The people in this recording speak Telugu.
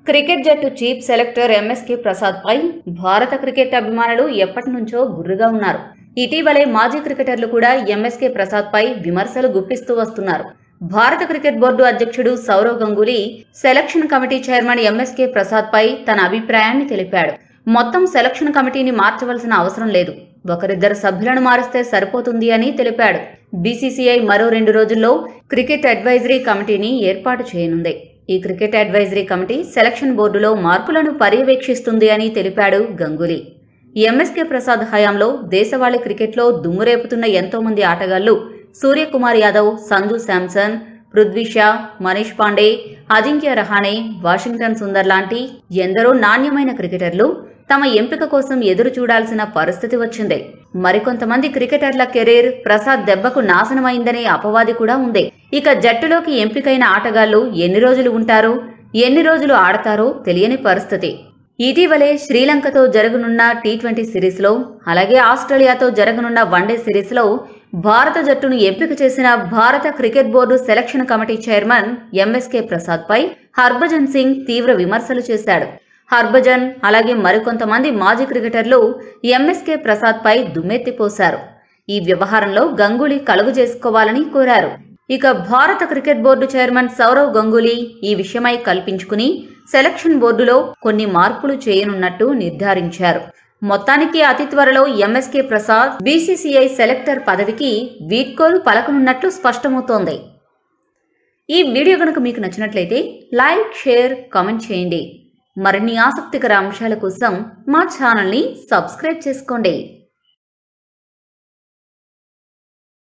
క్రికెట్ జట్టు చీఫ్ సెలెక్టర్ ఎంఎస్కే ప్రసాద్ పై భారత క్రికెట్ అభిమానులు ఎప్పటి నుంచో గుర్రుగా ఉన్నారు ఇటీవలే మాజీ క్రికెటర్లు కూడా ఎంఎస్కే ప్రసాద్ పై విమర్శలు గుప్పిస్తూ వస్తున్నారు భారత క్రికెట్ బోర్డు అధ్యక్షుడు Sourav Ganguly selection committee chairman MSK Prasad పై తన అభిప్రాయాన్ని తెలిపాడు మొత్తం సెలక్షన్ కమిటీని మార్చవలసిన అవసరం లేదు ఒకరిద్దరు సభ్యులను మారిస్తే సరిపోతుంది అని తెలిపాడు బీసీసీఐ మరో రెండు రోజుల్లో క్రికెట్ అడ్వైజరీ కమిటీని ఏర్పాటు చేయనుంది ఈ క్రికెట్ అడ్వైజరీ కమిటీ సెలక్షన్ బోర్డులో మార్పులను పర్యవేక్షిస్తుంది అని తెలిపాడు గంగూలీ ఎంఎస్కే ప్రసాద్ హయాంలో దేశవాళీ క్రికెట్లో దుమ్మురేపుతున్న ఎంతో మంది ఆటగాళ్లు సూర్యకుమార్ యాదవ్ సంజు శాంసన్ పృథ్వీ షా మనీష్ పాండే అజింక్య రహానే వాషింగ్టన్ సుందర్ లాంటి ఎందరో నాణ్యమైన క్రికెటర్లు తమ ఎంపిక కోసం ఎదురు చూడాల్సిన పరిస్థితి వచ్చింది మరికొంతమంది క్రికెటర్ల కెరీర్ ప్రసాద్ దెబ్బకు నాశనమైందనే అపవాది కూడా ఉంది ఇక జట్టులోకి ఎంపికైన ఆటగాళ్లు ఎన్ని రోజులు ఉంటారో ఎన్ని రోజులు ఆడతారో తెలియని పరిస్థితి ఇటీవలే శ్రీలంకతో జరగనున్న టీ ట్వంటీ సిరీస్లో అలాగే ఆస్ట్రేలియాతో జరగనున్న వన్డే సిరీస్లో భారత జట్టును ఎంపిక చేసిన భారత cricket board selection committee chairman MSK ప్రసాద్పై హర్భజన్ సింగ్ తీవ్ర విమర్శలు చేశాడు హర్భజన్ అలాగే మరికొంతమంది మాజీ క్రికెటర్లు ఎంఎస్కే ప్రసాద్పై దుమ్మెత్తిపోశారు ఈ వ్యవహారంలో గంగూలీ కలుగు చేసుకోవాలని కోరారు ఇక భారత cricket board chairman Sourav Ganguly ఈ విషయమై కల్పించుకుని సెలక్షన్ బోర్డులో కొన్ని మార్పులు చేయనున్నట్టు నిర్ధారించారు మొత్తానికి అతి త్వరలో ఎంఎస్కే ప్రసాద్ బీసీసీఐ సెలెక్టర్ పదవికి వీడ్కోలు పలకనున్నట్లు స్పష్టమవుతోంది ఈ వీడియో కనుక మీకు నచ్చినట్లయితే లైక్ షేర్ కామెంట్ చేయండి మరిన్ని ఆసక్తికర అంశాల కోసం మా ఛానల్ని సబ్స్క్రైబ్ చేసుకోండి